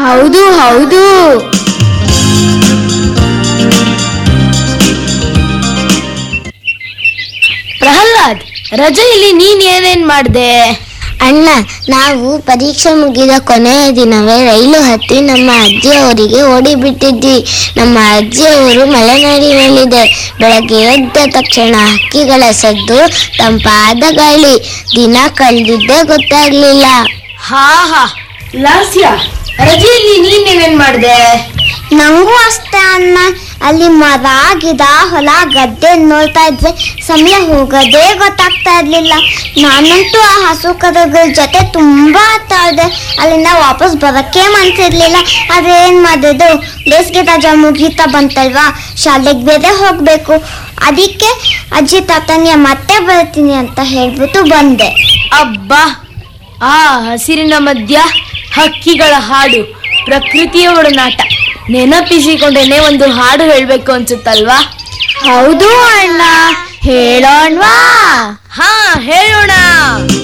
ಹೌದು ಹೌದು ಪ್ರಹ್ಲಾದ್ ರಜೆಯಲ್ಲಿ ನೀನ್ ಏನೇನ್ ಮಾಡ್ದೆ ಅಣ್ಣ ನಾವು ಪರೀಕ್ಷೆ ಮುಗಿದ ಕೊನೆಯ ದಿನವೇ ರೈಲು ಹತ್ತಿ ನಮ್ಮ ಅಜ್ಜಿಯವರಿಗೆ ಓಡಿಬಿಟ್ಟಿದ್ವಿ ನಮ್ಮ ಅಜ್ಜಿಯವರು ಮಲೆನಾಡಿನಲ್ಲಿದೆ ಬೆಳಗ್ಗೆ ಎದ್ದ ತಕ್ಷಣ ಹಕ್ಕಿಗಳ ಸದ್ದು ತಂಪಾದ ಗಾಳಿ ದಿನ ಕಳೆದಿದ್ದೇ ಗೊತ್ತಾಗ್ಲಿಲ್ಲ ಹಾ ಹಾ ಲಾಸ್ಯ ರಜೆಯಲ್ಲಿ ನೀನ್ ಏನೇನ್ ಮಾಡ್ದೆ ನಂಗೂ ಅಷ್ಟೇ ಅಣ್ಣ ಅಲ್ಲಿ ಮರ ಗಿಡ ಹೊಲ ಗದ್ದೆ ನೋಡ್ತಾ ಇದ್ರೆ ಸಮಯ ಹೋಗೋದೇ ಗೊತ್ತಾಗ್ತಾ ಇರ್ಲಿಲ್ಲ ನಾನಂತೂ ಆ ಹಸು ಕರುಗಳ ಜೊತೆ ತುಂಬಾ ಆಟ ಆಡಿದೆ ಅಲ್ಲಿಂದ ವಾಪಸ್ ಬರಕ್ಕೆ ಮನ್ಸಿರ್ಲಿಲ್ಲ ಆದ್ರೆ ಏನ್ ಮಾಡೋದು ಬೇಸಿಗೆ ರಜಾ ಮುಗೀತಾ ಬಂತಲ್ವಾ ಶಾಲೆಗೆ ಬೇರೆ ಹೋಗ್ಬೇಕು ಅದಕ್ಕೆ ಅಜ್ಜಿ ತಾತನಿಯ ಮತ್ತೆ ಬರ್ತೀನಿ ಅಂತ ಹೇಳ್ಬಿಟ್ಟು ಬಂದೆ ಅಬ್ಬಾ ಆ ಹಸಿರಿನ ಮಧ್ಯ ಹಕ್ಕಿಗಳ ಹಾಡು ಪ್ರಕೃತಿಯ ಒಡನಾಟ ನೆನಪಿಸಿಕೊಂಡೇನೆ ಒಂದು ಹಾಡು ಹೇಳ್ಬೇಕು ಅನ್ಸುತ್ತಲ್ವಾ ಹೌದು ಅಣ್ಣ ಹೇಳೋಣ್ವಾ ಹಾ ಹೇಳೋಣ